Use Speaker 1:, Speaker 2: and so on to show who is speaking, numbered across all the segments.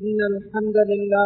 Speaker 1: إن الحمد لله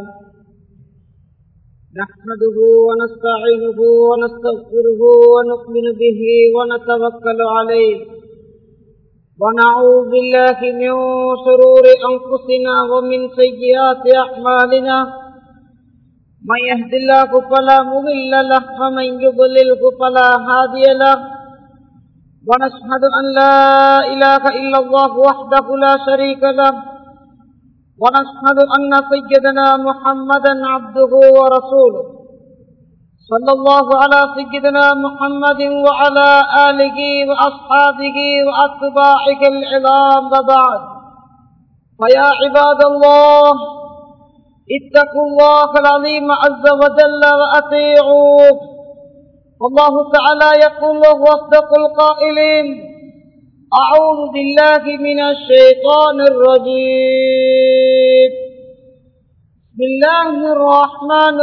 Speaker 1: نحمده ونستعينه ونستغفره ونؤمن به ونتوكل عليه ونعوذ بالله من شرور أنفسنا ومن سيئات أعمالنا من يهد الله فلا مضل له ومن يضلله فلا هادي له ونشهد أن لا إله إلا الله وحده لا شريك له ونشهد أن سيدنا محمدا عبده ورسوله صلى الله على سيدنا محمد وعلى آله وأصحابه وأتباعه العظام وبعد فيا عباد الله اتقوا الله العظيم عز وجل وأطيعوه والله تعالى يقول واصدق القائلين أعوذ بالله من الشيطان الرجيم بسم الله الرحمن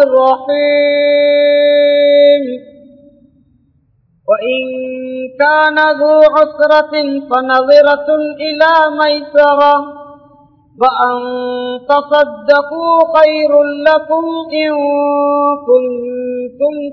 Speaker 1: الرحيم وإن كان ذو عسرة فنظرة إلى ميسرة وأن تصدقوا خير لكم إن كنتم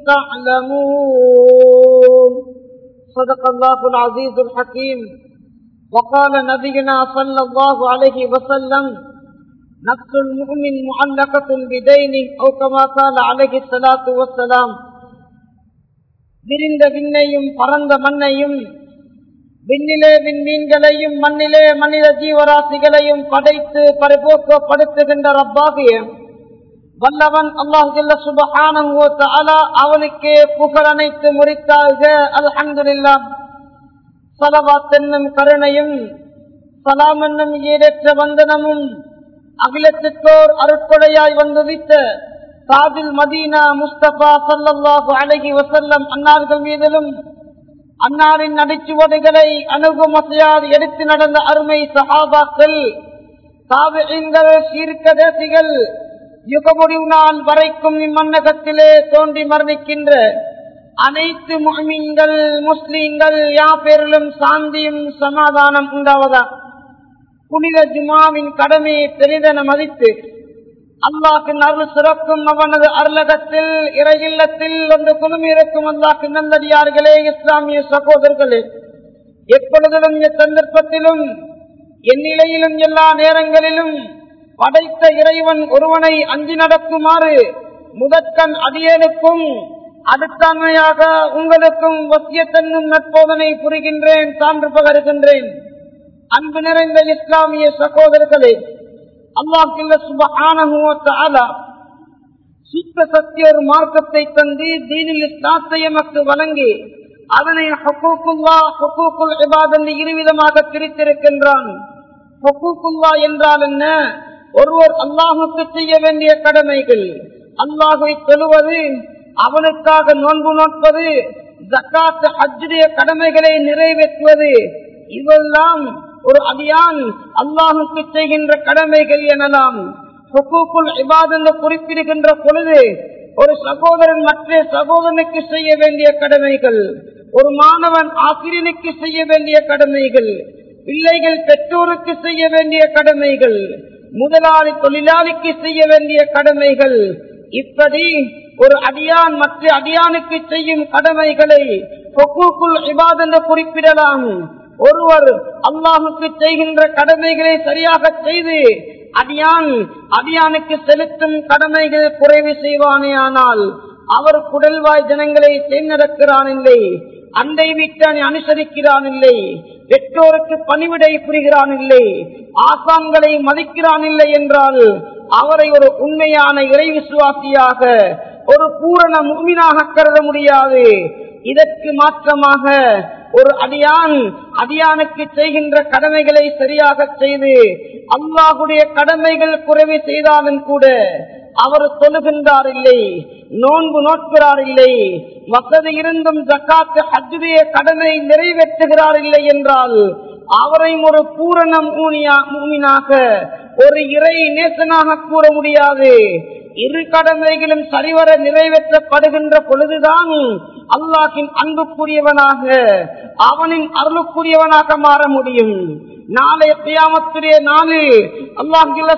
Speaker 1: تعلمون صدق الله العزيز الحكيم وقال نبينا صلى الله عليه وسلم نفس المؤمن معلقة بدينه أو كما قال عليه الصلاة والسلام விரிந்த விண்ணையும் பரந்த மண்ணையும் விண்ணிலே விண்மீன்களையும் மண்ணிலே மனித ஜீவராசிகளையும் படைத்து பரிபோக்கப்படுத்துகின்ற ரப்பாகிய வல்லவன் அல்லாஹ் சுபஹான அவனுக்கே புகழ் அனைத்து முறித்தாக அல்ஹம்துல்லா சலவாத் என்னும் கருணையும் சலாம் என்னும் ஈரற்ற வந்தனமும் அகிலத்திற்கோர் அருட்கொடையாய் வந்துவித்த சாதில் மதீனா முஸ்தபா சல்லாஹு அழகி வசல்லம் அன்னார்கள் மீதிலும் அன்னாரின் நடிச்சுவடுகளை அணுகுமசையால் எடுத்து நடந்த அருமை சஹாபாக்கள் தாவிகள் சீர்கதேசிகள் யுகமுடிவு நாள் வரைக்கும் இம்மன்னகத்திலே தோன்றி மரணிக்கின்ற அனைத்து முகமீன்கள் முஸ்லீம்கள் யாப்பேரிலும் சாந்தியும் சமாதானம் உண்டாவதா புனித ஜுமாவின் கடமையை பெரிதென மதித்து அல்லாஹின் அருள் சிறக்கும் அவனது அருளகத்தில் இறையில்லத்தில் ஒன்று குழுமி இருக்கும் அல்லாஹு நல்லடியார்களே இஸ்லாமிய சகோதரர்களே எப்பொழுதிலும் சந்தர்ப்பத்திலும் எந்நிலையிலும் எல்லா நேரங்களிலும் படைத்த இறைவன் ஒருவனை அஞ்சி நடக்குமாறு முதற்கண் அடியனுக்கும் அடுத்தன்மையாக உங்களுக்கும் வசியத்தன்னும் நட்போதனை புரிகின்றேன் சான்று பகருகின்றேன் அன்பு நிறைந்த இஸ்லாமிய சகோதரர்களே அல்லாஹ் சுத்த சத்திய ஒரு மார்க்கத்தை தந்து தீனில் இஸ்லாத்தை எமக்கு வழங்கி அதனை ஹக்கூக்குல்லா ஹக்கூக்குல் இபாத் இருவிதமாக பிரித்திருக்கின்றான் ஹக்கூக்குல்லா என்றால் என்ன ஒருவர் அல்லாஹுக்கு செய்ய வேண்டிய கடமைகள் அல்லாஹை தொழுவது அவனுக்காக நோன்பு நோட்பது ஜக்காத்து ஹஜ்ஜுடைய கடமைகளை நிறைவேற்றுவது இவெல்லாம் ஒரு அடியான் அல்லாஹுக்கு செய்கின்ற கடமைகள் எனலாம் இபாத் என்று குறிப்பிடுகின்ற பொழுது ஒரு சகோதரன் மற்ற சகோதரனுக்கு செய்ய வேண்டிய கடமைகள் ஒரு மாணவன் ஆசிரியனுக்கு செய்ய வேண்டிய கடமைகள் பிள்ளைகள் பெற்றோருக்கு செய்ய வேண்டிய கடமைகள் முதலாளி தொழிலாளிக்கு செய்ய வேண்டிய கடமைகள் இப்படி ஒரு அடியான் மற்ற அடியானுக்கு செய்யும் கடமைகளை இபாத் என்று குறிப்பிடலாம் ஒருவர் அல்லாஹுக்கு செய்கின்ற கடமைகளை சரியாக செய்து அடியான் அடியானுக்கு செலுத்தும் கடமைகள் குறைவு செய்வானே ஆனால் அவர் குடல்வாய் ஜனங்களை தேர்ந்தெடுக்கிறான் இல்லை அண்டை வீட்டானை அனுசரிக்கிறான் இல்லை பெற்றோருக்கு பணிவிடை புரிகிறான் இல்லை ஆசான்களை மதிக்கிறான் இல்லை என்றால் அவரை ஒரு உண்மையான இறை விசுவாசியாக ஒரு பூரண முழுமையாக கருத முடியாது இதற்கு மாற்றமாக ஒரு அடியான் அடியானுக்கு செய்கின்ற கடமைகளை சரியாக செய்து அல்லாஹுடைய கடமைகள் குறைவு செய்தாலும் கூட அவர் தொழுகின்றார் இல்லை நோன்பு நோட்கிறார் இல்லை வசதி இருந்தும் ஜக்காத்து ஹஜ்ஜுடைய கடமை நிறைவேற்றுகிறார் இல்லை என்றால் அவரை ஒரு பூரண மூனியாக ஒரு இறை நேசனாக கூற முடியாது இரு கடமைகளும் சரிவர நிறைவேற்றப்படுகின்ற பொழுதுதான் அல்லாஹின் அன்புக்குரியவனாக அவனின் அருளுக்குரியவனாக மாற முடியும் நாளைய தியாமத்துடைய நாளில் அல்லாஹில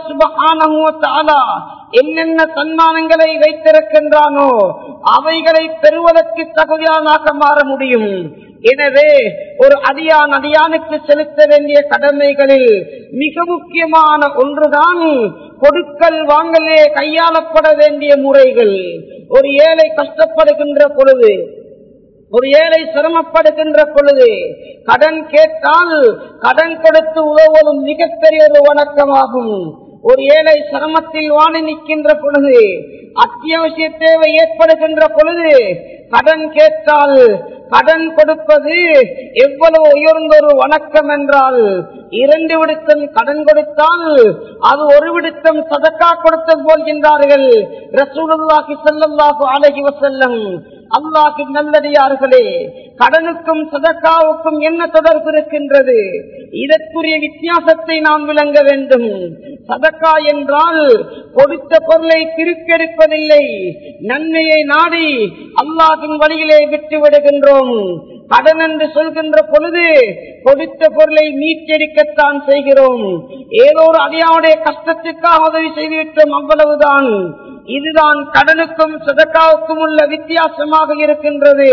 Speaker 1: சுபகான என்னென்ன சன்மானங்களை வைத்திருக்கின்றானோ அவைகளை பெறுவதற்கு தகுதியானாக மாற முடியும் எனவே ஒரு அடியான் அடியானுக்கு செலுத்த வேண்டிய கடமைகளில் மிக முக்கியமான ஒன்றுதான் கொடுக்கல் வாங்கலே கையாளப்பட வேண்டிய முறைகள் ஒரு ஏழை கஷ்டப்படுகின்ற பொழுது ஒரு ஏழை சிரமப்படுகின்ற பொழுது கடன் கேட்டால் கடன் கொடுத்து உதவுவதும் மிகப்பெரிய ஒரு வணக்கமாகும் ஒரு ஏழை சிரமத்தில் வாணி நிற்கின்ற பொழுது அத்தியாவசிய தேவை ஏற்படுகின்ற பொழுது கடன் கேட்டால் கடன் கொடுப்பது எவ்வளவு உயர்ந்த ஒரு வணக்கம் என்றால் இரண்டு விடுத்தம் கடன் கொடுத்தால் அது ஒரு விடுத்தம் சதக்கா கொடுத்த போல்கின்றார்கள் ரசூலுல்லாஹி ஸல்லல்லாஹு அலைஹி வஸல்லம் அல்லாஹி நல்லடியார்களே கடனுக்கும் சதக்காவுக்கும் என்ன தொடர்பு இருக்கின்றது இதற்குரிய வித்தியாசத்தை நாம் விளங்க வேண்டும் சதக்கா என்றால் கொடுத்த பொருளை திருப்பெடுப்பதில்லை நன்மையை நாடி அல்லாஹின் வழியிலே விட்டு விடுகின்றோம் கடன் என்று சொல்கின்ற பொழுது கொடுத்த பொருளை மீட்டெடுக்கத்தான் செய்கிறோம் ஏதோ ஒரு அடியாவுடைய கஷ்டத்துக்காக உதவி செய்துவிட்டோம் அவ்வளவுதான் இதுதான் கடனுக்கும் சதக்காவுக்கும் உள்ள வித்தியாசமாக இருக்கின்றது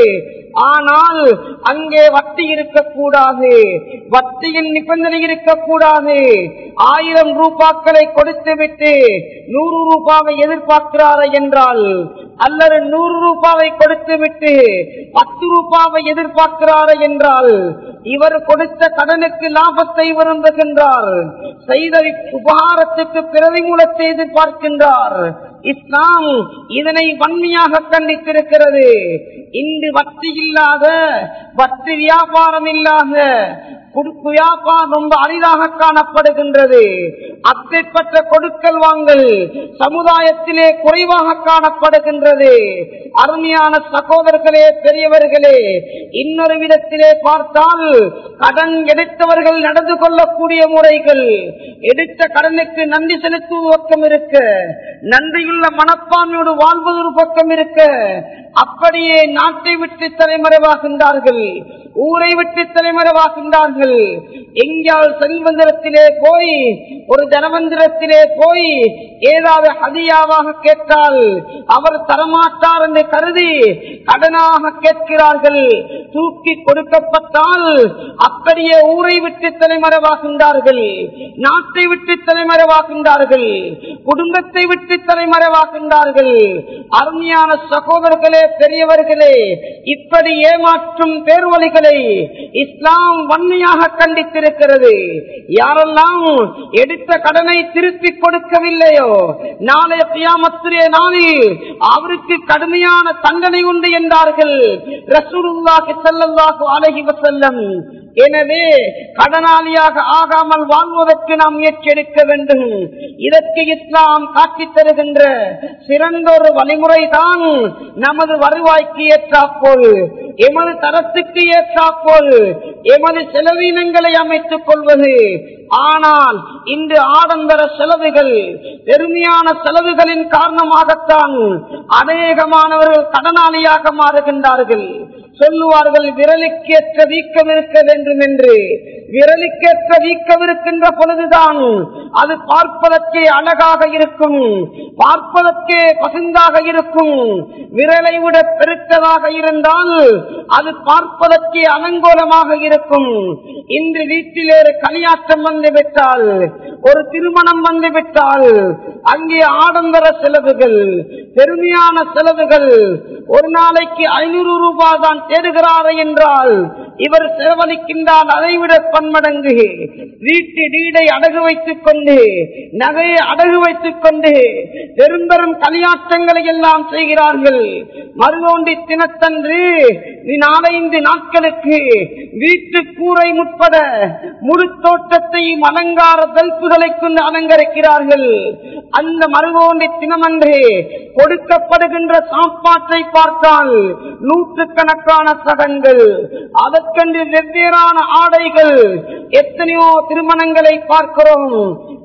Speaker 1: ஆனால் அங்கே வட்டி இருக்கக்கூடாது வட்டியின் நிபந்தனை இருக்கக்கூடாது ஆயிரம் ரூபாக்களை கொடுத்து விட்டு நூறு ரூபாவை எதிர்பார்க்கிறாரா என்றால் அல்லது நூறு ரூபாவை கொடுத்து விட்டு பத்து ரூபாவை எதிர்பார்க்கிறாரா என்றால் இவர் கொடுத்த கடனுக்கு லாபத்தை விரும்புகின்றார் செய்த உபகாரத்துக்கு பிரதிமூலத்தை எதிர்பார்க்கின்றார் இஸ்லாம் இதனை வன்மையாக கண்டித்திருக்கிறது இன்று வட்டி இல்லாத வட்டி வியாபாரம் இல்லாத குடுக்கு வியாபாரம் ரொம்ப அரிதாக காணப்படுகின்றது அப்பேற்பட்ட கொடுக்கல் வாங்கல் சமுதாயத்திலே குறைவாக காணப்படுகின்றது அருமையான சகோதரர்களே பெரியவர்களே இன்னொரு விதத்திலே பார்த்தால் கடன் எடுத்தவர்கள் நடந்து கொள்ளக்கூடிய முறைகள் எடுத்த கடனுக்கு நன்றி செலுத்துவது பக்கம் இருக்க நன்றியுள்ள மனப்பான்மையோடு வாழ்வது ஒரு பக்கம் இருக்க அப்படியே நாட்டை விட்டு தலைமறைவாகின்றார்கள் ஊரை விட்டு தலைமறைவாகின்றார்கள் எங்கேயால் செல்வந்திரத்திலே போய் ஒரு தனவந்திரத்திலே போய் ஏதாவது ஹதியாவாக கேட்டால் அவர் தரமாட்டார் என்று கருதி கடனாக கேட்கிறார்கள் தூக்கி கொடுக்கப்பட்டால் அப்படியே ஊரை விட்டு தலைமறைவாகின்றார்கள் நாட்டை விட்டு தலைமறைவாகின்றார்கள் குடும்பத்தை விட்டு தலைமறைவாகின்றார்கள் அருமையான சகோதரர்களே பெரியவர்களே இப்படி ஏமாற்றும் பேர்வழிகளை இஸ்லாம் வன்மையாக கண்டித்திருக்கிறது யாரெல்லாம் எடுத்த கடனை திருப்பி கொடுக்கவில்லையோ நாளைய பியாமத்திலே நாளில் அவருக்கு கடுமையான தண்டனை உண்டு என்றார்கள் ரசூலுல்லாஹி ஸல்லல்லாஹு அலைஹி வஸல்லம் எனவே கடனாளியாக ஆகாமல் வாழ்வதற்கு நாம் முயற்சி எடுக்க வேண்டும் இதற்கு இஸ்லாம் காட்டித் தருகின்ற சிறந்த ஒரு வழிமுறை தான் நமது வருவாய்க்கு ஏற்றாப்போல் எமது தரத்துக்கு ஏற்றாப்போல் எமது செலவினங்களை அமைத்துக் கொள்வது ஆனால் இன்று ஆடம்பர செலவுகள் பெருமையான செலவுகளின் காரணமாகத்தான் அநேகமானவர்கள் கடனாளியாக மாறுகின்றார்கள் சொல்லுவார்கள் விரலுக்கேற்ற வீக்கம் இருக்க வேண்டும் என்று விரலுக்கேற்ற வீக்கம் இருக்கின்ற பொழுதுதான் அது பார்ப்பதற்கே அழகாக இருக்கும் பார்ப்பதற்கே பசுந்தாக இருக்கும் விரலை விட பெருத்ததாக இருந்தால் அது பார்ப்பதற்கே அலங்கோலமாக இருக்கும் இன்று வீட்டிலே ஒரு கலியாற்றம் வந்துவிட்டால் ஒரு திருமணம் வந்துவிட்டால் அங்கே ஆடம்பர செலவுகள் பெருமையான செலவுகள் ஒரு நாளைக்கு ஐநூறு ரூபாய் தான் தேடுகிறார் என்றால் இவர் செலவழிக்கின்றால் அதைவிட பன்மடங்கு வீட்டு வீடை அடகு வைத்துக் கொண்டு நகையை அடகு வைத்துக் கொண்டு பெரும்பெரும் கலியாட்டங்களை எல்லாம் செய்கிறார்கள் மறுதோண்டி தினத்தன்று நாலைந்து நாட்களுக்கு வீட்டு கூரை முற்பட முழு தோட்டத்தையும் அலங்கார தல்புகளை கொண்டு அலங்கரிக்கிறார்கள் அந்த மறுதோண்டி தினமன்று கொடுக்கப்படுகின்ற சாப்பாட்டை பார்த்தால் நூற்றுக்கணக்கான சடங்கள் அதற்கென்று வெவ்வேறான ஆடைகள் எத்தனையோ திருமணங்களை பார்க்கிறோம்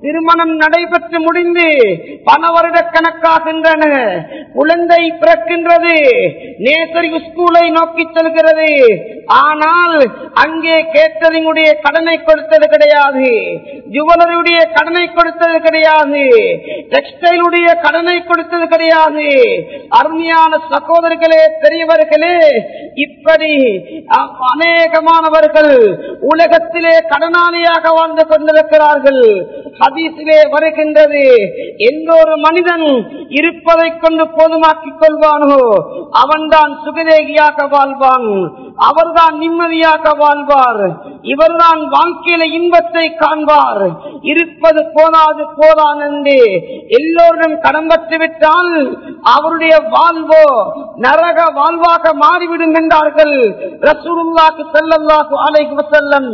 Speaker 1: திருமணம் நடைபெற்று முடிந்து பல வருட கணக்காகின்றன குழந்தை பிறக்கின்றது நேசரி ஸ்கூலை நோக்கி செல்கிறது ஆனால் அங்கே கேட்டரிங்குடைய கடனை கொடுத்தது கிடையாது ஜுவலரியுடைய கடனை கொடுத்தது கிடையாது டெக்ஸ்டைலுடைய கடனை கொடுத்தது கிடையாது அருமையான சகோதரர்களே பெரியவர்களே இப்படி அ- அநேகமானவர்கள் உலகத்திலே கடனாளியாக வாழ்ந்து கொண்டிருக்கிறார்கள் ஹதீஸிலே வருகின்றது எந்த ஒரு மனிதன் இருப்பதை கொண்டு போதுமாக்கிக் கொள்வானோ அவன்தான் சுகதேகியாக வாழ்வான் அவர்தான் நிம்மதியாக வாழ்வார் இவர்தான் வாழ்க்கையில இன்பத்தை காண்பார் இருப்பது போதாது போதான் என்று எல்லோரும் கடன் பட்டு விட்டால் அவருடைய வாழ்வோ நரக வாழ்வாக மாறிவிடும் என்றார்கள் ரசூலுல்லாஹி ஸல்லல்லாஹு அலைஹி வஸல்லம்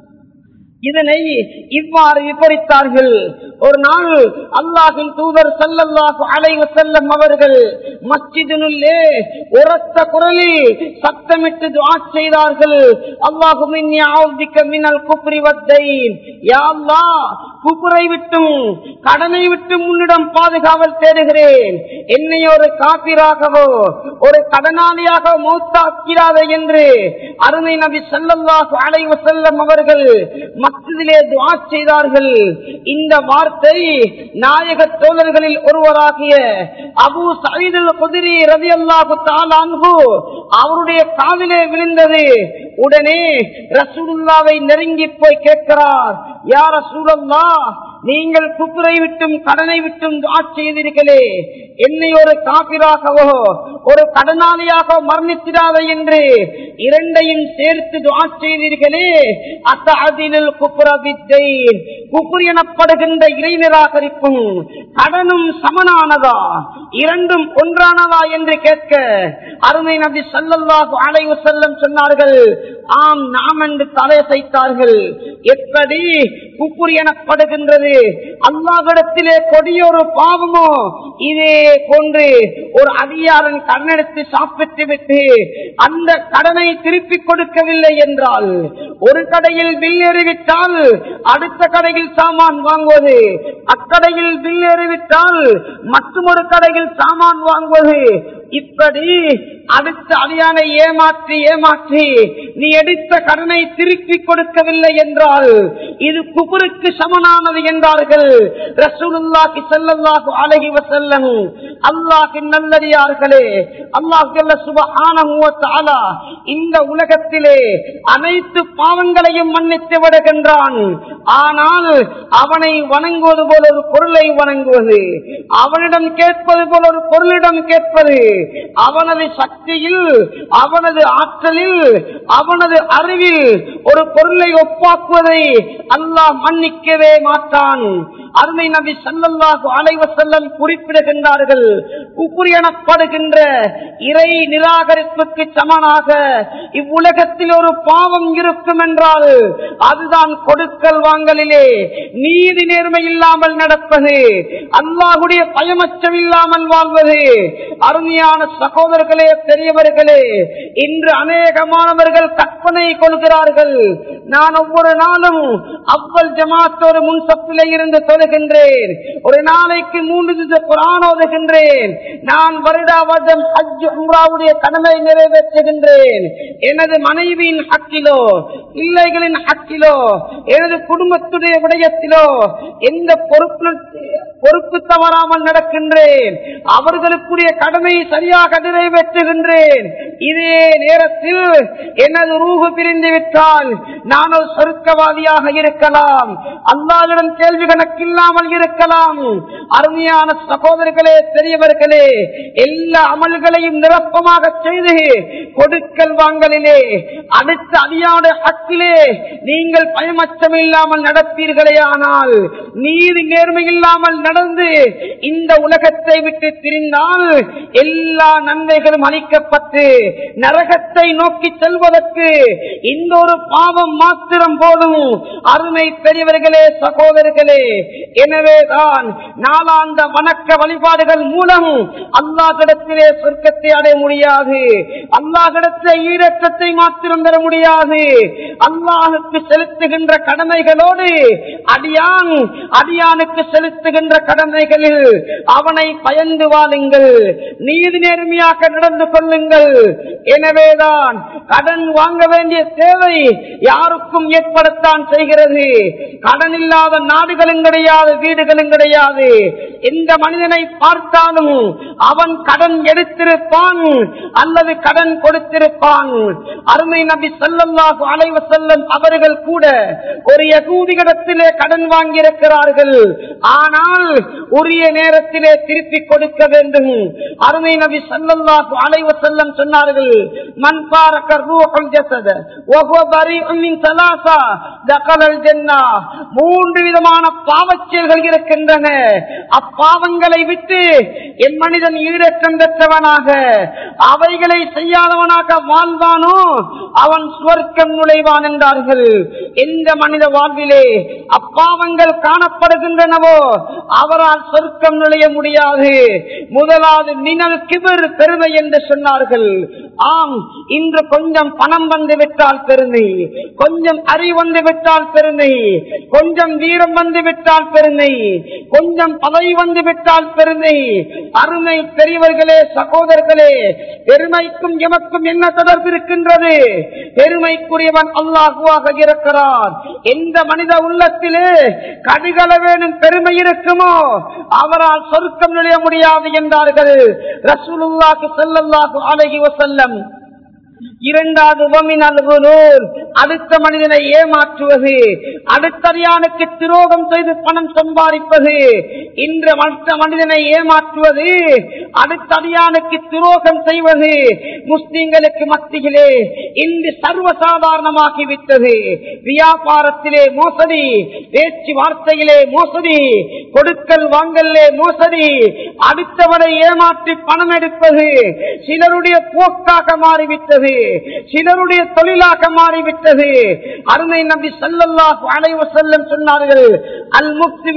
Speaker 1: இதனை இவ்வாறு விபரித்தார்கள் ஒரு நாள் அல்லாஹின் தூதர் சல்லல்லாஹு அலைஹி செல்லம் அவர்கள் மஸ்ஜிதினுள்ளே உரத்த குரலில் சத்தமிட்டு துஆ செய்தார்கள் அல்லாஹு மின்னி அஊதிக மினல் குப்ரி வத்தைன் யா அல்லாஹ் குப்புரை விட்டும் கடனை விட்டும் உன்னிடம் பாதுகாவல் தேடுகிறேன் என்னை ஒரு காப்பிராகவோ ஒரு கடனாளியாக மௌத்தாக்கிறாத என்று அருமை நபி ஸல்லல்லாஹு அலைஹி வஸல்லம் அவர்கள் மஸ்ஜிதிலே துஆ செய்தார்கள் இந்த வார்த்தை நாயக தோழர்களில் ஒருவராகிய அபூ சயீத் அல் குத்ரி ரலியல்லாஹு தஆலா அன்ஹு அவருடைய காதிலே விழுந்தது உடனே ரசூலுல்லாவை நெருங்கி போய் கேட்கிறார் யா ரசூலல்லாஹ் நீங்கள் குப்புரை விட்டும் கடனை விட்டும் துஆ செய்தீர்களே என்னை ஒரு காபிராகவோ ஒரு கடனாளியாக மரணித்திடாத என்று இரண்டையும் சேர்த்து துஆ செய்தீர்களே அத்தஅதில் குப்ர வித்தைன் குப்ர் எனப்படுகின்ற இறை நிராகரிப்பும் கடனும் சமனானதா இரண்டும் ஒன்றானதா என்று கேட்க அருமை நபி ஸல்லல்லாஹு அலைஹி வஸல்லம் சொன்னார்கள் ஆம் நாம் என்று தலையசைத்தார்கள் எப்படி குப்புர் எனப்படுகின்றது அல்லாஹிடத்திலே கொடியொரு பாவமோ இதே போன்று ஒரு அதிகாரன் கடனெடுத்து சாப்பிட்டு விட்டு அந்த கடனை திருப்பிக் கொடுக்கவில்லை என்றால் ஒரு கடையில் பில் ஏறிவிட்டால் அடுத்த கடையில் சாமான் வாங்குவது அக்கடையில் பில் ஏறிவிட்டால் மற்றொரு கடையில் சாமான் வாங்குவது இப்படி அடுத்த அடியானை ஏமாற்றி ஏமாற்றி நீ எடுத்த கடனை திருப்பி கொடுக்கவில்லை என்றால் இது குபுருக்கு சமனானது என்றார்கள் ரசூலுல்லாஹி ஸல்லல்லாஹு அலைஹி வஸல்லம் அல்லாஹ்வின் நல்லடியார்களே அல்லாஹ் ஜல்ல சுப்ஹானஹு வ தஆலா இந்த உலகத்திலே அனைத்து பாவங்களையும் மன்னித்து விடுகின்றான் ஆனால் அவனை வணங்குவது போல ஒரு பொருளை வணங்குவது அவனிடம் கேட்பது போல ஒரு பொருளிடம் கேட்பது அவனது சக்தியில் அவனது ஆற்றலில் அவனது அறிவில் ஒரு பொருளை ஒப்பாக்குவதை அல்லாஹ் மன்னிக்கவே மாட்டான் அருமை நபி சல்லல்லாஹு அலைவ செல்லம் குறிப்பிடுகின்றார்கள் குப்புர் எனப்படுகின்ற இறை நிராகரிப்புக்கு சமனாக இவ்வுலகத்தில் ஒரு பாவம் இருக்கும் என்றால் அதுதான் கொடுக்கல் வாங்கலிலே நீதி நேர்மை இல்லாமல் நடப்பது அல்லாஹுடைய பயமச்சம் இல்லாமல் வாழ்வது அருமையான சகோதரர்களே பெரியவர்களே இன்று அநேகமானவர்கள் கற்பனை கொள்கிறார்கள் நான் ஒவ்வொரு நாளும் அவ்வள் ஜமாத்தோடு முன்சப்பிலே இருந்து தொழுகின்றேன் ஒரு நாளைக்கு மூன்று திசை குரான் ஓதுகின்றேன் நான் வருடா வருடம் ஹஜ் உம்ராவுடைய கடமை நிறைவேற்றுகின்றேன் எனது மனைவியின் ஹக்கிலோ பிள்ளைகளின் ஹக்கிலோ எனது குடும்பத்துடைய விடயத்திலோ எந்த பொறுப்பு பொறுப்பு தவறாமல் நடக்கின்றேன் அவர்களுக்குரிய கடமை சரியாக நிறைவேற்றுகின்றேன் இதே நேரத்தில் எனது ரூகு பிரிந்து விட்டால் நான் ஒரு சொருக்கவாதியாக இருக்கலாம் அல்லாவிடம் கேள்வி கணக்கில்லாமல் இருக்கலாம் அருமையான சகோதரர்களே பெரியவர்களே எல்லா அமல்களையும் நிரப்பமாக செய்து கொடுக்கல் வாங்கலிலே அடுத்த அடியாட ஹக்கிலே நீங்கள் பயமச்சம் இல்லாமல் நடப்பீர்களே ஆனால் நீதி நேர்மை இல்லாமல் நடந்து இந்த உலகத்தை விட்டு பிரிந்தால் எல்லா நன்மைகளும் அளிக்கப்பட்டு நரகத்தை நோக்கி செல்வதற்கு இந்த ஒரு பாவம் மாத்திரம் போதும் அருமை பெரியவர்களே சகோதரர்களே எனவேதான் நாளாந்த வணக்க வழிபாடுகள் மூலம் அல்லாஹிடத்திலே சொர்க்கத்தை அடைய முடியாது அல்லாஹிடத்திலே ஈரக்கத்தை மாத்திரம் பெற முடியாது அல்லாஹுக்கு செலுத்துகின்ற கடமைகளோ கடமைகளோடு அடியான் அடியானுக்கு செலுத்துகின்ற கடமைகளில் அவனை பயந்து வாழுங்கள் நீதி நேர்மையாக நடந்து கொள்ளுங்கள் எனவேதான் கடன் வாங்க வேண்டிய தேவை யாருக்கும் ஏற்படத்தான் செய்கிறது கடன் இல்லாத நாடுகளும் கிடையாது வீடுகளும் கிடையாது எந்த மனிதனை பார்த்தாலும் அவன் கடன் எடுத்திருப்பான் அல்லது கடன் கொடுத்திருப்பான் அருமை நபி சல்லல்லாஹு அலைவ செல்லம் அவர்கள் கூட ஒரு யகூதிகளிடத்திலே கடன் வாங்கியிருக்கிறார்கள் ஆனால் உரிய நேரத்திலே திருப்பி கொடுக்க வேண்டும் அருமை நபி சல்லல்லாஹு அலைவ செல்லம் சொன்னார்கள் மண் பாரக்கர் ரூஹல் ஜசத وهو بريء من ثلاثة دخل الجنة. மூன்று விதமான பாவச்செயல்கள் இருக்கின்றன அப்பாவங்களை விட்டு என் மனிதன் ஈரக்கம் பெற்றவனாக அவைகளை செய்யாதவனாக வாழ்வானோ அவன் சுவர்க்கம் நுழைவான் என்றார்கள் எந்த மனித வாழ்விலே அப்பாவங்கள் காணப்படுகின்றனவோ அவரால் சொர்க்கம் நுழைய முடியாது முதலாவது மினல் கிபர் பெருமை என்று சொன்னார்கள் ஆம் இன்று கொஞ்சம் பணம் வந்து விட்டால் பெருமை கொஞ்சம் அறி வந்து விட்டால் பெருமை கொஞ்சம் வீரம் வந்து விட்டால் பெருமை கொஞ்சம் பதவி வந்து விட்டால் பெருமை அருமை பெரியவர்களே சகோதரர்களே பெருமைக்கும் எமக்கும் என்ன தொடர்பு இருக்கின்றது பெருமைக்குரியவன் அல்லாஹுவாக இருக்கிறார் எந்த மனித உள்ளத்திலே கடுகள வேணும் பெருமை இருக்குமோ அவரால் சொருக்கம் நுழைய முடியாது என்றார்கள் ரசூலுல்லாக்கு செல்லல்லாஹு அழகி வசல்லம் இரண்டாவது வமினல் குலூல். அடுத்த மனிதனை ஏமாற்றுவது அடுத்தறியானுக்கு துரோகம் செய்து பணம் சம்பாதிப்பது இன்று மற்ற மனிதனை ஏமாற்றுவது அடுத்தறியானுக்கு துரோகம் செய்வது முஸ்லிம்களுக்கு மத்தியிலே இன்று சர்வசாதாரணமாகிவிட்டது வியாபாரத்திலே மோசடி பேச்சு வார்த்தையிலே மோசடி கொடுக்கல் வாங்கலே மோசடி அடுத்தவரை ஏமாற்றி பணம் எடுப்பது சிலருடைய போக்காக மாறிவிட்டது சிலருடைய தொழிலாக மாறிவிட்டது அருமை நம்பி சல்லல்லாஹு அலைவ செல்லம் சொன்னார்கள் அல் முஸ்லிம்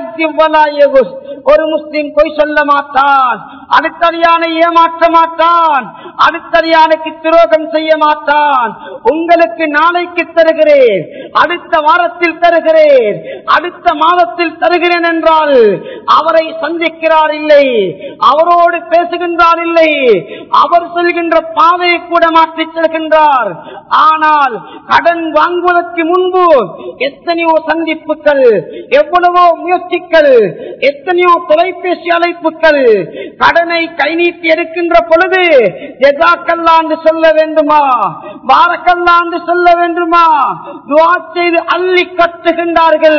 Speaker 1: ஒரு முஸ்லிம் பொய் சொல்ல மாட்டான் அடுத்தறியானை ஏமாற்ற மாட்டான் அடுத்தறியானுக்கு துரோகம் செய்ய மாட்டான் உங்களுக்கு நாளைக்கு தருகிறேன் அடுத்த வாரத்தில் தருகிறேன் அடுத்த மாதத்தில் தருகிறேன் என்றால் அவரை சந்திக்கிறார் இல்லை அவரோடு பேசுகின்றார் இல்லை அவர் செல்கின்ற பாதையை கூட மாற்றிச் செல்கின்றார் ஆனால் கடன் வாங்குவதற்கு முன்பு எத்தனையோ சந்திப்புகள் எவ்வளவோ முயற்சிகள் எத்தனையோ தொலைபேசி அழைப்புகள் கடனை கை நீட்டி எடுக்கின்ற பொழுது எதாக்கல்லாண்டு சொல்ல வேண்டுமா வாரக்கல்லாண்டு சொல்ல வேண்டுமா துவா செய்து அள்ளி கட்டுகின்றார்கள்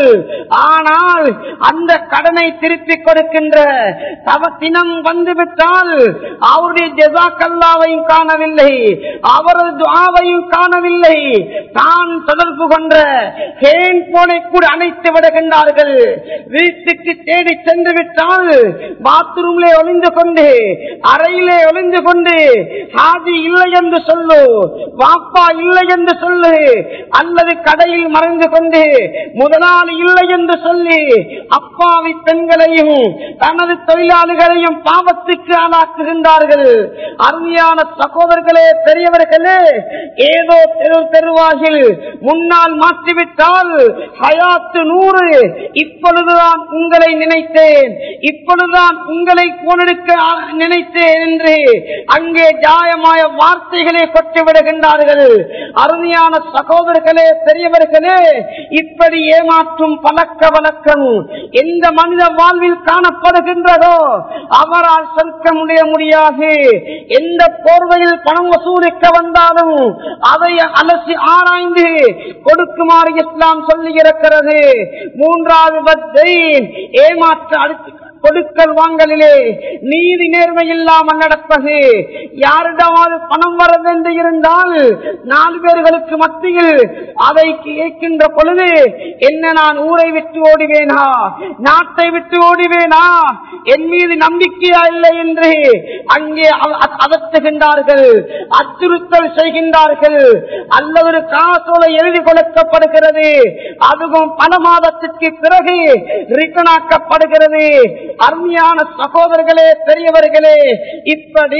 Speaker 1: ஆனால் அந்த கடனை திருப்பி கொடுக்கின்ற தவ தினம் வந்துவிட்டால் அவருடைய ஜெசாக்கல்லாவையும் காணவில்லை அவரது துவாவையும் காணவில்லை தான் தொடர்பு கொன்ற ஹேன் போனை கூட அணைத்து விடுகின்றார்கள் வீட்டுக்கு தேடி சென்று விட்டால் பாத்ரூம்லே ஒளிந்து கொண்டு அறையிலே ஒளிந்து கொண்டு ஹாதி இல்லை என்று சொல்லு வாப்பா இல்லை என்று சொல்லு அல்லது கடையில் மறைந்து கொண்டு முதலாளி இல்லை என்று சொல்லி அப்பாவி பெண்களையும் தனது தொழிலாளிகளையும் பாவத்துக்கு ஆளாக்குகின்றார்கள் அருமையான சகோதரர்களே பெரியவர்களே ஏதோ தெரு தெருவாகில் முன்னால் மாற்றிவிட்டால் ஹயாத்து நூறு இப்பொழுதுதான் உங்களை நினைத்தேன் இப்பொழுதுதான் உங்களை போனெடுக்க நினைத்தேன் என்று அங்கே ஜாயமாய வார்த்தைகளை கொட்டி விடுகின்றார்கள் அருமையான சகோதரர்களே பெரியவர்களே இப்படி ஏமாற்றும் பழக்க வழக்கம் எந்த மனித வாழ்வில் காணப்படுகின்றதோ அவரால் சொற்க முடிய முடியாது எந்த போர்வையில் பணம் வசூலிக்க வந்தாலும் அதை அலசி ஆராய்ந்து கொடுக்குமாறு இஸ்லாம் சொல்லி இருக்கிறது மூன்றாவது பத்தை ஏமாற்ற அடுத்து கொடுக்கல் வாங்கலிலே நீதி நேர்மை இல்லாமல் நடப்பது யாரிடமாவது பணம் வர என்று இருந்தால் நாலு பேர்களுக்கு மத்தியில் அதை கேட்கின்ற பொழுது என்ன நான் ஊரை விட்டு ஓடுவேனா நாட்டை விட்டு ஓடுவேனா என் மீது நம்பிக்கையா இல்லை என்று அங்கே அதட்டுகின்றார்கள் அச்சுறுத்தல் செய்கின்றார்கள் அல்லது ஒரு காசோலை எழுதி கொடுக்கப்படுகிறது அதுவும் பல மாதத்திற்கு பிறகு ரிட்டனாக்கப்படுகிறது அருமையான சகோதரர்களே பெரியவர்களே இப்படி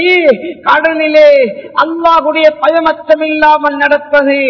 Speaker 1: கடனிலே அல்லாஹுடைய பயமச்சம் இல்லாமல் நடப்பது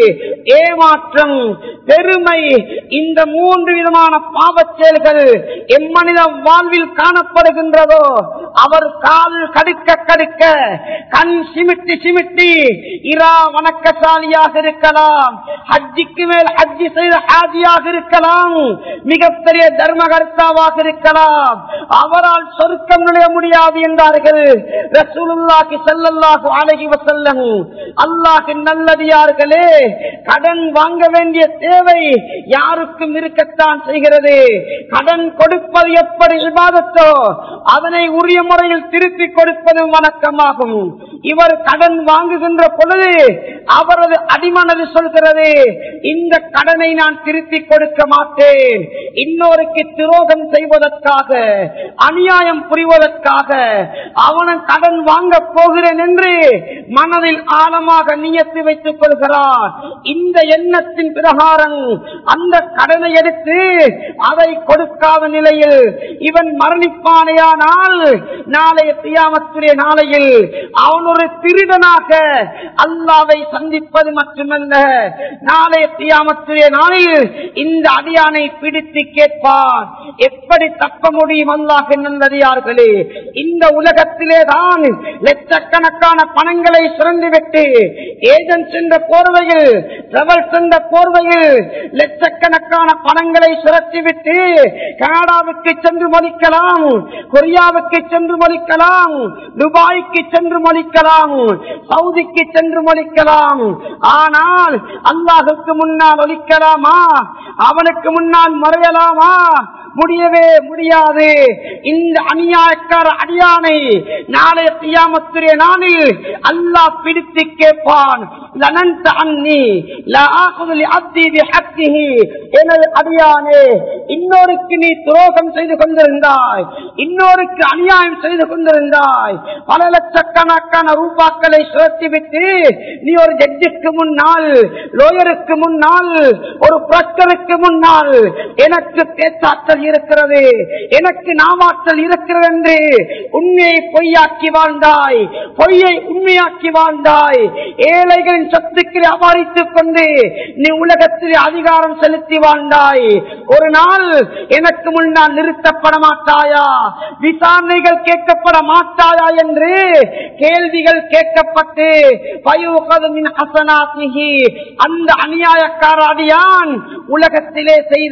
Speaker 1: ஏமாற்றம் பெருமை இந்த மூன்று விதமான பாவச் செயல்கள் எம்மனித வாழ்வில் காணப்படுகின்றதோ அவர் கால் கடுக்க கடுக்க கண் சிமிட்டி சிமிட்டி இரா வணக்கசாலியாக இருக்கலாம் ஹஜ்ஜிக்கு மேல் ஹஜ்ஜி செய்த ஹாஜியாக இருக்கலாம் மிகப்பெரிய தர்மகர்த்தாவாக இருக்கலாம் அவரால் சொருக்கம் நுழைய முடியாது என்றார்கள் ரசூலுல்லாஹி ஸல்லல்லாஹு அலைஹி வஸல்லம் அல்லாஹ்வின் நல்லடியார்களே கடன் வாங்க வேண்டிய தேவை யாருக்கும் இருக்கத்தான் செய்கிறது கடன் கொடுப்பது எப்படி விவாதத்தோ அதனை உரிய முறையில் திருப்பி கொடுப்பதும் வணக்கமாகும் இவர் கடன் வாங்குகின்ற பொழுது அவரது அடிமனது சொல்கிறது இந்த கடனை நான் திருப்பி கொடுக்க மாட்டேன் இன்னொருக்கு துரோகம் செய்வதற்காக அநியாயம் புரிவதற்காக அவன் கடன் வாங்க போகிறேன் என்று மனதில் ஆழமாக நியத்து வைத்துக் கொள்கிறார் இந்த எண்ணத்தின் பிரகாரம் அந்த கடனை எடுத்து அதை கொடுக்காத நிலையில் இவன் மரணிப்பானையானால் நாளைய தியாமத்துடைய நாளையில் அவன் ஒரு திருடனாக அல்லாவை சந்திப்பது மட்டுமல்ல நாளைய தியாமத்துடைய நாளில் இந்த அடியானை பிடித்து கேட்பான் எப்படி தப்ப முடியும் அல்லாஹ் நல்லடியார்களே இந்த உலகத்திலே தான் லட்சக்கணக்கான பணங்களை சுரண்டிவிட்டு ஏஜென்ட் என்ற போர்வையில் டிரவல்ஸ் என்ற போர்வையில் லட்சக்கணக்கான பணங்களை சுரட்டிவிட்டு கனடாவுக்கு சென்று மொழிக்கலாம் கொரியாவுக்கு சென்று மொழிக்கலாம் துபாய்க்கு சென்று மொழிக்கலாம் சவுதிக்கு சென்று மொழிக்கலாம் ஆனால் அல்லாஹுக்கு முன்னால் ஒலிக்கலாமா அவனுக்கு முன்னால் மறையலாமா முடியவே முடியாது இந்த அநியாயக்கார அடியானை நாளைய தியாமத்துடைய நாளில் அல்லாஹ் பிடித்து கேட்பான் லனன்த அன்னி லஆகுது லிஅப்தி பிஹக்கிஹி எனது அடியானே இன்னொருக்கு நீ துரோகம் செய்து கொண்டிருந்தாய் இன்னொருக்கு அநியாயம் செய்து கொண்டிருந்தாய் பல லட்சக்கணக்கான ரூபாக்களை சுரத்திவிட்டு நீ ஒரு ஜட்ஜுக்கு முன்னால் லோயருக்கு முன்னால் ஒரு பிரச்சருக்கு முன்னால் எனக்கு பேச்சாற்றல் இருக்கிறது எனக்கு நாமாற்றல் இருக்கிறது என்று உண்மையை பொய்யாக்கி வாழ்ந்தாய் பொய்யை உண்மையாக்கி வாழ்ந்தாய் ஏழைகளின் சொத்துக்களை அபாரித்துக் கொண்டு நீ உலகத்தில் அதிகாரம் செலுத்தி வாழ்ந்தாய் ஒரு நாள் எனக்கு முன்னால் நிறுத்தப்பட மாட்டாயா விசாரணைகள் கேட்கப்பட மாட்டாயா என்று கேள்விகள் கேட்கப்பட்டு பயுகதுமின் ஹசனாசிஹி அந்த அநியாயக்கார அடியான் உலகத்திலே செய்த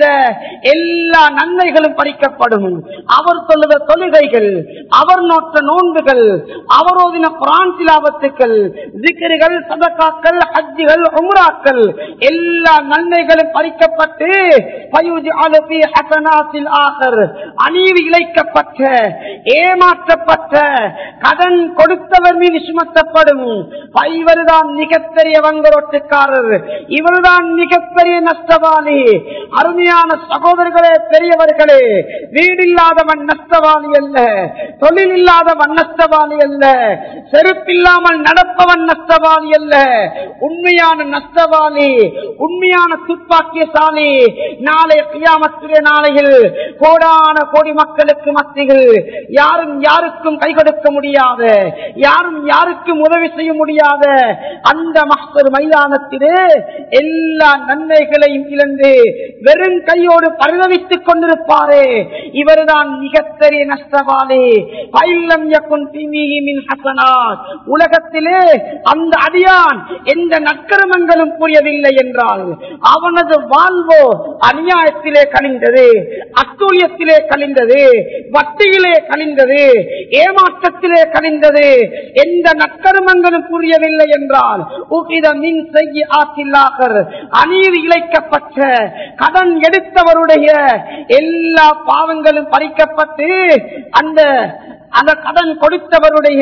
Speaker 1: எல்லா நன்மைகளும் பறிக்கப்படும் அவர் சொல்லுத தொழுகைகள் அவர் நோட்ட நோன்புகள் அவர் ஓதின குரான் திலாவத்துக்கள் திக்கர்கள் சதக்காக்கள் ஹஜ்ஜிகள் உம்ராக்கள் எல்லா நன்மைகளும் பறிக்கப்பட்டு பயுஜி அலுபி ஹசனாத்தில் ஆகர் அநீதி இழைக்கப்பட்ட ஏமாற்றப்பட்ட கடன் கொடுத்தவர் மீது சுமத்தப்படும் இவர்தான் மிகப்பெரிய வங்கரோட்டுக்காரர் இவர்தான் மிகப்பெரிய நஷ்டவாளி அருமையான சகோதரர்களே பெரியவர்களே வீடு இல்லாதவன் நஷ்டவாளி அல்ல தொழில் இல்லாதவன் நஷ்டவாளி அல்ல செருப்பில்லாமல் நடப்பவன் நஷ்டவாளி அல்ல உண்மையான நஷ்டவாளி உண்மையான துப்பாக்கியசாலி நாளை கியாமத்துடைய நாளையில் கோடான கோடி மக்களுக்கு மத்தியில் யாரும் யாருக்கும் கை கொடுக்க முடியாத யாரும் யாருக்கும் உதவி செய்ய முடியாத அந்த மஸ்தர் மைதானத்திலே எல்லா நன்மைகளையும் இழந்து வெறும் கையோடு பரிதவித்துக் கொண்டிருப்பாரே இவர்தான் மிகப்பெரிய நஷ்டவாளி பைல்லம் யக்குன் பிமிஹி மின் ஹசனாத். உலகத்திலே அந்த அடியான் எந்த நற்கர்மங்களும் புரியவில்லை என்றால் அவனது வாழ்வோ அநியாயத்திலே கழிந்தது அத்தூழியத்திலே கழிந்தது வட்டியிலே கழிந்தது ஏமாற்றத்திலே கழிந்தது எந்த நற்கர்மங்களும் புரியவில்லை என்றால் உகித மின் செய்ய ஆற்றில்லாகர் அநீதி இழைக்கப்பட்ட கடன் எடுத்தவருடைய எல்லா பாவங்களும் பறிக்கப்பட்டு அந்த அந்த கடன் கொடுத்தவருடைய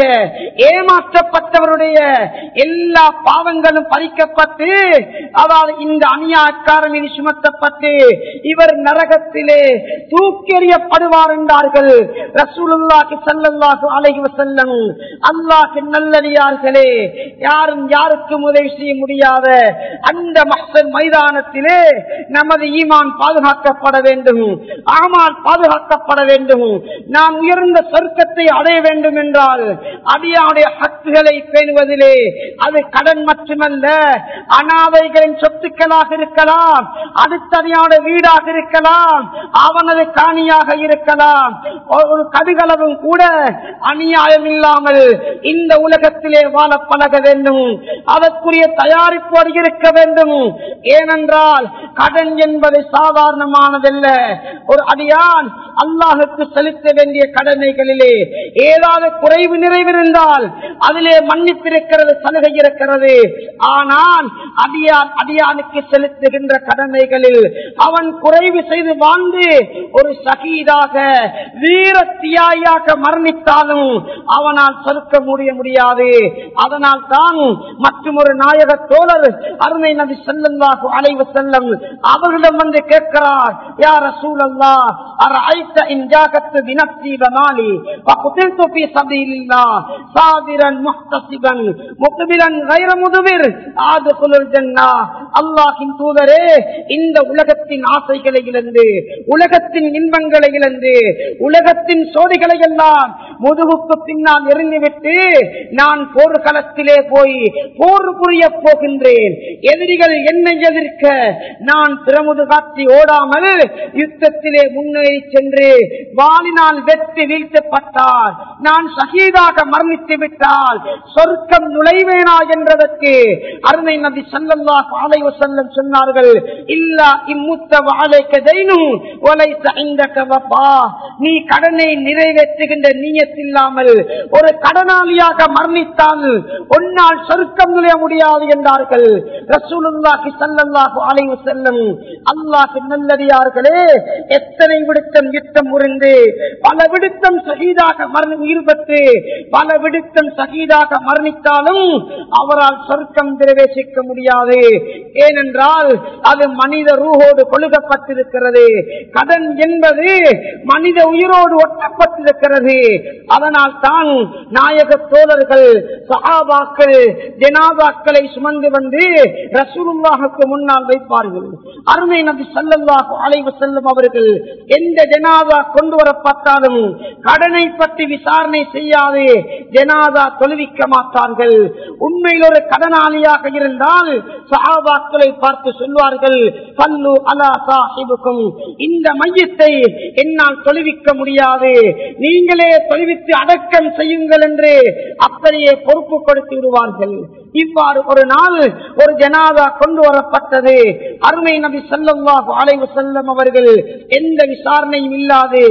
Speaker 1: ஏமாற்றப்பட்டவருடைய எல்லா பாவங்களும் பறிக்கப்பட்டு அதாவது இந்த அநியாயக்காரன் மீது சுமத்தப்பட்டு இவர் நரகத்திலே தூக்கெறியப்படுவார் என்றார்கள் ரசூலுல்லாஹி ஸல்லல்லாஹு அலைஹி வஸல்லம் அல்லாஹ் நல்லடியார்களே யாரும் யாருக்கும் உதவி செய்ய முடியாத அந்த மஹ்சன் மைதானத்திலே நமது ஈமான் பாதுகாக்கப்பட வேண்டும் ஆமால் பாதுகாக்கப்பட வேண்டும் நாம் உயர்ந்த சொர்க்கத்தை அடைய வேண்டும் என்றால் அடியாவுடைய ஹக்குகளை பேணுவதிலே அது கடன் மட்டுமல்ல அனாதைகளின் சொத்துக்களாக இருக்கலாம் அடுத்தடியாவுடைய வீடாக இருக்கலாம் அவனது காணியாக இருக்கலாம் ஒரு கடுகளவும் கூட அநியாயம் இல்லாமல் இந்த உலகத்திலே வாழ பழக வேண்டும் அதற்குரிய தயாரிப்போடு இருக்க வேண்டும் ஏனென்றால் கடன் என்பது சாதாரணமானதல்ல ஒரு அடியான் அல்லாஹுக்கு செலுத்த வேண்டிய கடமைகளிலே ஏதாவது குறைவு நிறைவிருந்தால் அதிலே மன்னிப்பிருக்கிறது சலுகை இருக்கிறது ஆனால் அடியான் அடியானுக்கு செலுத்துகின்ற கடமைகளில் அவன் குறைவு செய்து வாழ்ந்து ஒரு சகீதாக வீர தியாயாக மரணித்தாலும் அவனால் சொருக்க முடிய முடியாது அதனால் தான் மற்றும் ஒரு நாயக தோழர் அருமை நபி செல்லல்லாஹு அலைவு செல்லம் அவர்களிடம் வந்து கேட்கிறார் யார் சூழல்லா أرأيت إن جاكت بنفسي بمالي فقتلت في سبيل الله صابرا محتسبا مقبلا غير مدبر أدخل الجنة அல்லாஹின் தூதரே இந்த உலகத்தின் ஆசைகளை இழந்து உலகத்தின் இன்பங்களை இழந்து உலகத்தின் சோதிகளை எல்லாம் முதுகுக்கு பின்னால் எறிந்துவிட்டு நான் போர்க்களத்திலே போய் போர் புரிய போகின்றேன் எதிரிகள் என்னை எதிர்க்க நான் பிரமுது காட்டி ஓடாமல் யுத்தத்திலே முன்னேறி சென்று வாளினால் வெற்றி வீழ்த்தப்பட்டால் நான் சகிதாக மரணித்து விட்டால் சொர்க்கம் நுழைவேனா என்றதற்கு அருமை நபி சல்லல்லா காலை செல்லம் சொன்னார்கள் இல்லா இம்முத்த வாழைக்க தைனும் ஒலைத்த இந்த கவப்பா நீ கடனை நிறைவேற்றுகின்ற நீயத்தில்லாமல் ஒரு கடனாளியாக மரணித்தால் ஒன்னால் சொர்க்கம் நுழைய முடியாது என்றார்கள் ரசூலுல்லாஹி ஸல்லல்லாஹு அலைஹி வஸல்லம் அல்லாஹ் நல்லடியார்களே எத்தனை விடுத்தம் யுத்தம் முறிந்து பல விடுத்தம் சகிதாக மரணம் ஈடுபட்டு பல விடுத்தம் சகிதாக மரணித்தாலும் அவரால் சொர்க்கம் பிரவேசிக்க முடியாது ஏனென்றால் அது மனித ரூஹோடு கொழுகப்பட்டிருக்கிறது கடன் என்பது மனித உயிரோடு ஒட்டப்பட்டிருக்கிறது அதனால் தான் நாயக தோழர்கள் சகாபாக்கள் ஜனாதாக்களை சுமந்து வந்து ரசூலுல்லாஹுக்கு முன்னால் வைப்பார்கள் அருமை நபி சல்லல்லாஹு அலைவு செல்லும் அவர்கள் எந்த ஜனாதா கொண்டு வரப்பட்டாலும் கடனை பற்றி விசாரணை செய்யாது ஜனாதா தொழுவிக்க மாட்டார்கள் உண்மையில் ஒரு கடனாளியாக இருந்தால் சஹாபாக்களை பார்த்து சொல்வார்கள் பல்லு அலா சாஹிபுக்கும் இந்த மையத்தை என்னால் தொழுவிக்க முடியாது நீங்களே தொழுவித்து அடக்கம் செய்யுங்கள் என்று அப்படியே பொறுப்பு கொடுத்து விடுவார்கள் இவ்வாறு ஒரு நாள் ஒரு ஜனாதா கொண்டு வரப்பட்டது அருமை நபி செல்லவாக அலைவு செல்லம் அவர்கள் எந்த விசாரணையும் இல்லாது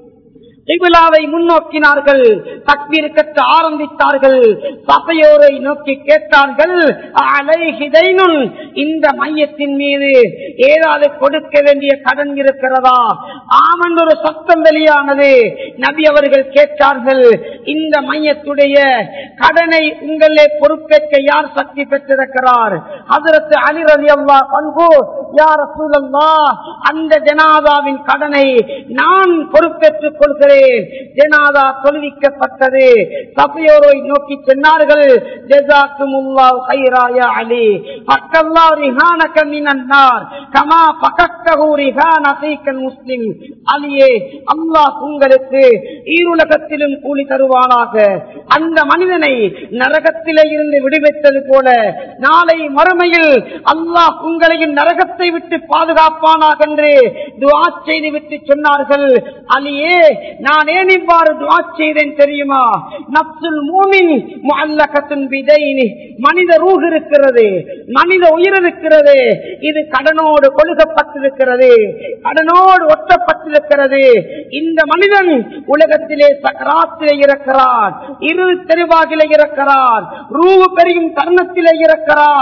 Speaker 1: கிபிலாவை முன்னோக்கினார்கள் தக்பீர் கட்ட ஆரம்பித்தார்கள் சபையோரை நோக்கி கேட்டார்கள் அலைஹிதைனுள் இந்த மையத்தின் மீது ஏதாவது கொடுக்க வேண்டிய கடன் இருக்கிறதா ஆமன் ஒரு சத்தம் வெளியானது நபி அவர்கள் கேட்டார்கள் இந்த மையத்துடைய கடனை உங்களே பொறுப்பேற்க யார் சக்தி பெற்றிருக்கிறார் அதற்கு அலிரதி அல்லா பண்பு யார் சூழல்லா அந்த ஜனாதாவின் கடனை நான் பொறுப்பேற்றுக் கொள்கிறேன் ஜனாதா தொழுவிக்கப்பட்டது சபையோரை நோக்கி சென்னார்கள் ஜெசாக்கும் கைராயா அலி பக்கல்லா ரிஹானக மினன்னார் கமா பக்கத்தகு ரிஹானசைக்கன் முஸ்லிம் அலியே அல்லாஹ் உங்களுக்கு ஈருலகத்திலும் கூலி தருவானாக அந்த மனிதனை நரகத்திலே இருந்து விடுவித்தது போல நாளை மறுமையில் அல்லாஹ் உங்களையும் நரகத்தை விட்டு பாதுகாப்பானாக என்று துவா செய்து விட்டு சொன்னார்கள் அலியே நான் ஏன் இவ்வாறு துவா செய்தேன் தெரியுமா நப்சுல் மூமின் முஅல்லகத்துன் பிதைனி மனித ரூஹ் இருக்கிறது மனித உயிர் இருக்கிறது இது கடனோடு கொழுகப்பட்டிருக்கிறது கடனோடு ஒட்டப்பட்டிருக்கிறது இந்த மனிதன் உலகத்திலே சக்கராத்திலே இருக்கிறான் இரு தெருவாகிலே இருக்கிறான் ரூவு பெரியும் தருணத்திலே இருக்கிறான்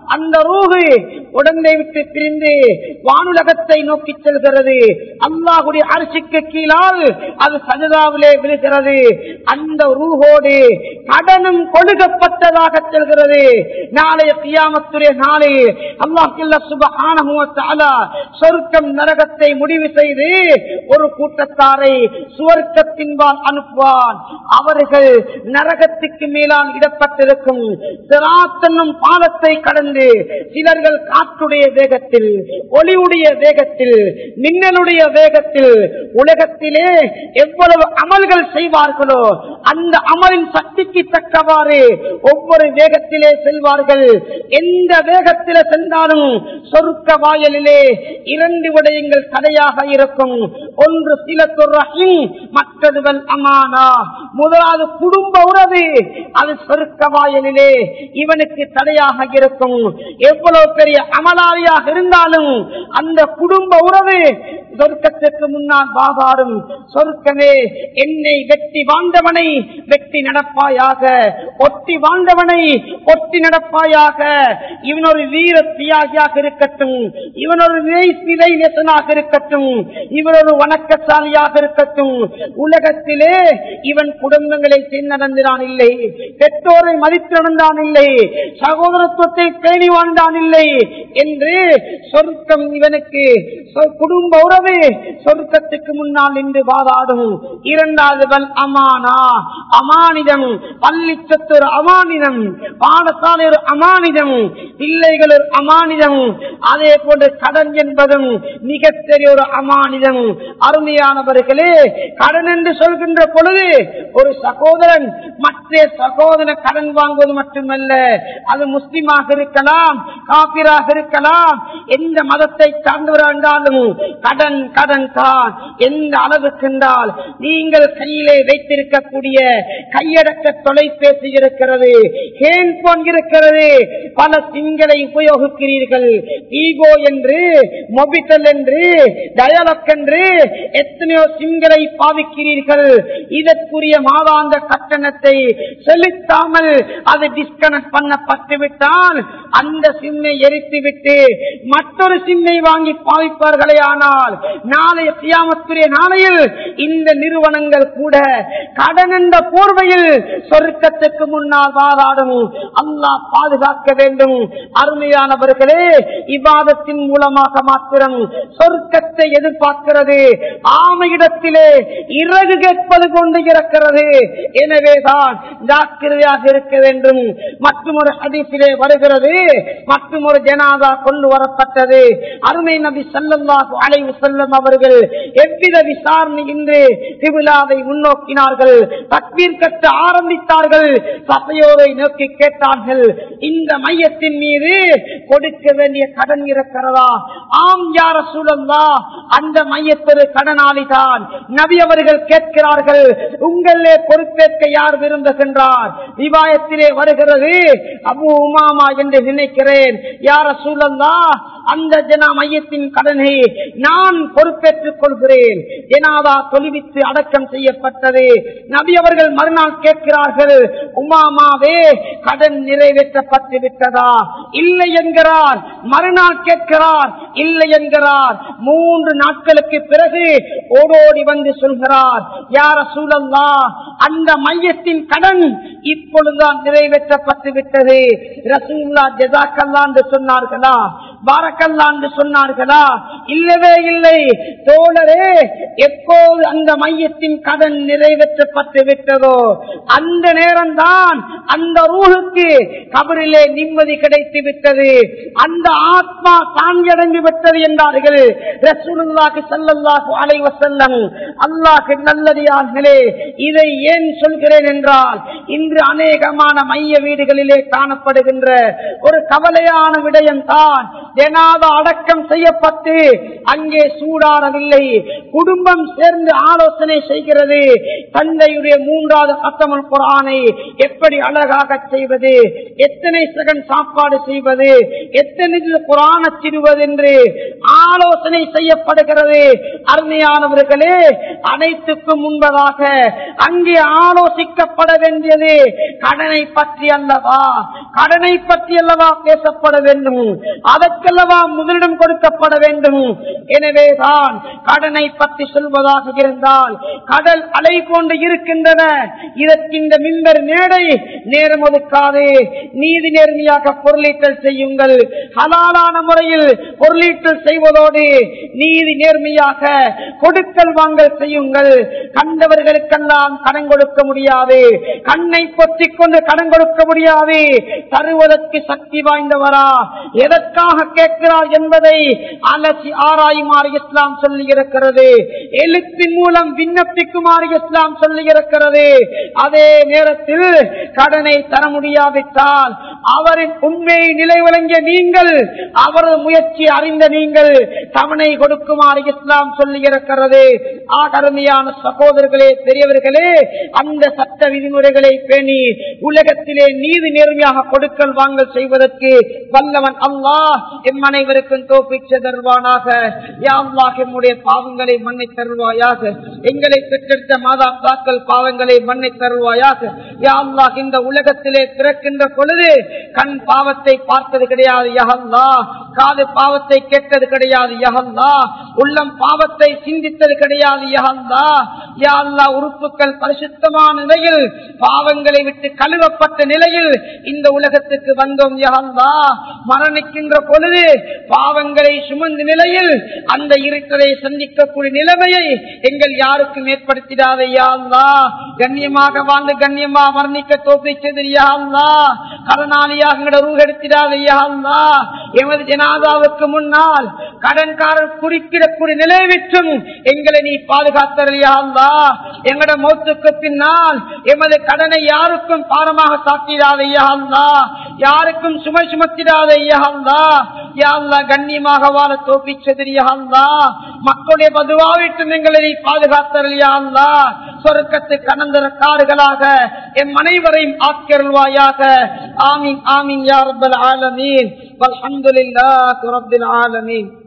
Speaker 1: அந்த ரூஹு உடம்பை விட்டு பிரிந்து வானுலகத்தை நோக்கி செல்கிறது அல்லாஹுடைய அரிசிக்கு கீழால் அது சஜதாவிலே விழுகிறது அந்த ரூஹோடு கடனும் கொழுகப்பட்டதாக செல்கிறது நாளைய கியாமத்துடைய நாளில் அல்லாஹ் சுபஹான சொர்க்கம் நரகத்தை முடிவு செய்து ஒரு கூட்டத்தாரை சுவர்க்கத்தின்பால் அனுப்புவான் அவர்கள் நரகத்துக்கு மேலால் இடப்பட்டிருக்கும் சிராத்தன்னும் பாலத்தை கடந்து சிலர்கள் காற்றுடைய வேகத்தில் ஒளியுடைய வேகத்தில் மின்னலுடைய வேகத்தில் உலகத்திலே எவ்வளவு அமல்கள் செய்வார்களோ அந்த அமலின் சக்திக்கு தக்கவாறு ஒவ்வொரு வேகத்திலே செல்வார்கள் எந்த வேகத்திலே சென்றாலும் சொருக்க வாயலிலே இரண்டு விடயங்கள் தடையாக இருக்கும் ஒன்று சில துறையும் மற்றதுவல் அமானா முதலாவது குடும்ப உறவு அது சொருக்க வாயலிலே இவனுக்கு தடையாக இருக்கும் எவ்வளவு பெரிய அமலாளியாக இருந்தாலும் அந்த குடும்ப உறவு சொர்க்கத்திற்கு முன்னால் வாதாடும் சொர்க்கமே என்னை வெட்டி வாழ்ந்தவனை வெட்டி நடப்பாயாக ஒட்டி வாழ்ந்தவனை ஒட்டி நடப்பாயாக இவன் ஒரு வீர தியாகியாக இருக்கட்டும் இவன் ஒரு சிலை நெசனாக இருக்கட்டும் இவன் ஒரு வணக்கசாலியாக இருக்கட்டும் உலகத்திலே இவன் குடும்பங்களை நடந்தான் இல்லை பெற்றோரை மதித்து நடந்தான் இல்லை சகோதரத்துவத்தை பேணி வாழ்ந்தான் இல்லை என்று சொர்க்கம் இவனுக்கு குடும்ப உறவு சொர்க்கத்துக்கு முன்னால் நின்று வாதாடும் இரண்டாவது வல் அமானா அமானிதம் பள்ளிச்சத்து ஒரு அமானிதம் பாடசாலை ஒரு அமானிதம் பிள்ளைகள் ஒரு அமானிதம் அதே போன்று கடன் என்பதும் மிகப்பெரிய ஒரு அமானிதம் அருமையானவர்களே கடன் என்று சொல்கின்ற பொழுது ஒரு சகோதரன் மற்ற சகோதர கடன் வாங்குவது மட்டுமல்ல அது முஸ்லிமாக இருக்கலாம் காப்பிராக இருக்கலாம் எந்த மதத்தை சார்ந்தவராக இருந்தாலும் கடன் கடன் தான் எந்த அளவுக்கு என்றால் நீங்கள் கையிலே வைத்திருக்கக்கூடிய கையடக்க தொலைபேசி இருக்கிறது ஹேண்ட்போன் இருக்கிறது பல சிங்களை உபயோகிக்கிறீர்கள் ஈகோ என்று மொபிட்டல் என்று டயலாக் என்று எத்தனையோ சிங்களை பாவிக்கிறீர்கள் இதற்குரிய மாதாந்த கட்டணத்தை செலுத்தாமல் அது டிஸ்கனெக்ட் பண்ணப்பட்டு விட்டால் அந்த சிம்மை எரித்து விட்டு மற்றொரு சிம்மை வாங்கி பாவிப்பார்களே ஆனால் நாளைய தியாமத்துடைய நாளையில் இந்த நிறுவனங்கள் கூட கடன் என்ற போர்வையில் சொருக்கத்துக்கு முன்னால் வாதாடும் அல்லாஹ் பாதுகாக்க வேண்டும் அருமையானவர்களே இவாதத்தின் மூலமாக மாத்திரம் சொர்க்கத்தை எதிர்பார்க்கிறது ஆமையிடத்திலே இறகு கேட்பது கொண்டு இருக்கிறது எனவேதான் ஜாக்கிரதையாக இருக்க வேண்டும் மற்றும் ஒரு ஹதீஸிலே வருகிறது மற்றும் ஒரு ஜனாதா கொண்டு வரப்பட்டது அருமை நபி சல்லல்லாஹு அலைவு செல்லும் அவர்கள் எவ்வித விசாரணை இன்று திருவிழாவை முன்னோக்கினார்கள் தக்பீர் கட்ட ஆரம்பித்தார்கள் சபையோரை நோக்கி கேட்டார்கள் இந்த மையத்தின் மீது கொடுக்க வேண்டிய கடன் இருக்கிறதா ஆம் யார சூழல்லா அந்த மையத்திற்கு கடனாளிதான் நபி அவர்கள் கேட்கிறார்கள் உங்களே பொறுப்பேற்க யார் விரும்புகின்றார் விவாயத்திலே வருகிறது அபு உமாமா என்று நினைக்கிறேன் யார சூழல்லா அந்த ஜனா மையத்தின் கடனை நான் பொறுப்பேற்றுக் கொள்கிறேன் ஜனாதா தொழுவித்து அடக்கம் செய்யப்பட்டது நபி அவர்கள் மறுநாள் கேட்கிறார்கள் உமாமாவே கடன் நிறைவேற்றப்பட்டு விட்டதா இல்லை என்கிறார் மறுநாள் கேட்கிறார் இல்லை என்கிறார் மூன்று நாட்களுக்கு பிறகு ஓடோடி வந்து சொல்கிறார் யார சூழல்லா அந்த மையத்தின் கடன் இப்பொழுதுதான் நிறைவேற்றப்பட்டு விட்டது ரசூல்லா ஜெதாக்கல்லா என்று சொன்னார்களா பாரக்கல்லா என்று சொன்னார்களா இல்லவே இல்லை தோழரே எப்போது அந்த மையத்தின் கடன் நிறைவேற்றப்பட்டு விட்டதோ அந்த நேரம்தான் அந்த ரூஹுக்கு கபரிலே நிம்மதி கிடைத்து விட்டது அந்த ஆத்மா தாங்கியடைந்து விட்டது என்றார்கள் ரசூலுல்லாஹி ஸல்லல்லாஹு அலைஹி வஸல்லம் அல்லாஹ் நல்லடியார்களே இதை ஏன் சொல்கிறேன் என்றால் இன்று அநேகமான மைய வீடுகளிலே காணப்படுகின்ற ஒரு கவலையான விடயம் தான் ஜனாத அடக்கம் செய்யப்பட்டு அங்கே சூடாடவில்லை குடும்பம் சேர்ந்து ஆலோசனை செய்கிறது தந்தையுடைய மூன்றாவது கத்தமல் குரானை எப்படி அழகாக செய்வது எத்தனை செகண்ட் சாப்பாடு செய்வது எத்தனை குரான சிறுவது என்று ஆலோசனை செய்யப்படுகிறது அருமையானவர்களே அனைத்துக்கும் முன்பதாக அங்கே ஆலோசிக்கப்பட வேண்டியது கடனை பற்றி அல்லவா கடனை பற்றி அல்லவா பேசப்பட வேண்டும் அதற்கல்லவா முதலிடம் கொடுக்கப்பட வேண்டும் எனவேதான் கடனை பற்றி சொல்வதாக இருந்தால் கடல் அலை போன்று இருக்கின்றன இதற்கு இந்த மின்பர் மேடை நேரம் ஒதுக்காது நீதி நேர்மையாக பொருளீட்டல் செய்யுங்கள் ஹலாலான முறையில் பொருளீட்டல் செய்வதோடு நீதி நேர்மையாக கொடுக்கல் வாங்கல் செய்யுங்கள் கண்டவர்களுக்கெல்லாம் கடன் கொடுக்க முடியாது கண்ணை பொத்திக் கொண்டு கடன் கொடுக்க முடியாது தருவதற்கு சக்தி வாய்ந்தவரா எதற்காக கேட்கிறார் என்பதை அலசி ஆராயுமாறு இஸ்லாம் சொல்லி இருக்கிறது எழுத்தின் மூலம் விண்ணப்பிக்குமாறு இஸ்லாம் சொல்லி இருக்கிறது அதே நேரத்தில் கடனை தர முடியாவிட்டால் அவரின் உண்மையை நிலை வழங்கிய நீங்கள் அவரது முயற்சி அறிந்த நீங்கள் தவணை கொடுக்குமாறு இஸ்லாம் சொல்லி இருக்கிறது ஆகருமையான சகோதரர்களே பெரியவர்களே அந்த சட்ட விதிமுறைகளை பேணி உலகத்திலே நீதி நேர்மையாக கொடுக்கல் வாங்கல் செய்வதற்கு வல்லவன் அல்லாஹ் எம் அனைவருக்கும் தோப்பிச்ச தருவானாக யாவ்லாஹ் எம்முடைய பாவங்களை மண்ணை தருவாயாக எங்களை பெற்றெடுத்த மாதா தாக்கல் பாவங்களை மண்ணை தருவாயாக யாவ்லாஹ் இந்த உலகத்திலே பிறக்கின்ற பொழுது கண் பாவத்தை பார்த்தது கிடையாது யஹல்லா காது பாவத்தை கேட்டது கிடையாது யஹல்லா உள்ளம் பாவத்தை சிந்தித்தது கிடையாது யஹல்லா யா அல்லாஹ் உறுப்புகள் பரிசுத்தமான நிலையில் பாவங்களை விட்டு கழுவப்பட்ட நிலையில் இந்த உலகத்துக்கு வந்தோம் யஹல்லா மரணிக்கின்ற பொழுது பாவங்களை சுமந்த நிலையில் அந்த இருட்டரை சந்திக்கக்கூடிய நிலைமையை எங்கள் யாருக்கும் ஏற்படுத்திடாத யாழ்லா கண்ணியமாக வாழ்ந்து கண்ணியமா மரணிக்க தோப்பை செய்தது யாழ்லா கடனாளியாக எங்களோட ரூகெடுத்திடாத யாழ்லா எமது ஜனாதாவுக்கு முன்னால் கடன்காரர் குறிப்பிடக்கூடிய நிலை விற்றும் எங்களை நீ பாதுகாத்தறியாதா எங்களோட மௌத்துக்கு பின்னால் எமது கடனை யாருக்கும் பாரமாக சாத்திடாத ஐயாந்தா யாருக்கும் சுமை சுமத்திடாத ஐயாந்தா யாழ்லா கண்ணியமாக வாழ தோப்பி செதிரியாந்தா மக்களுடைய பதுவாவிட்டும் எங்களை நீ பாதுகாத்தறியாந்தா சொருக்கத்து கடந்தர காடுகளாக எம் அனைவரையும் ஆக்கியருள்வாயாக ஆமீன் ஆமீன் யார் ஆலமீன் والحمد لله رب العالمين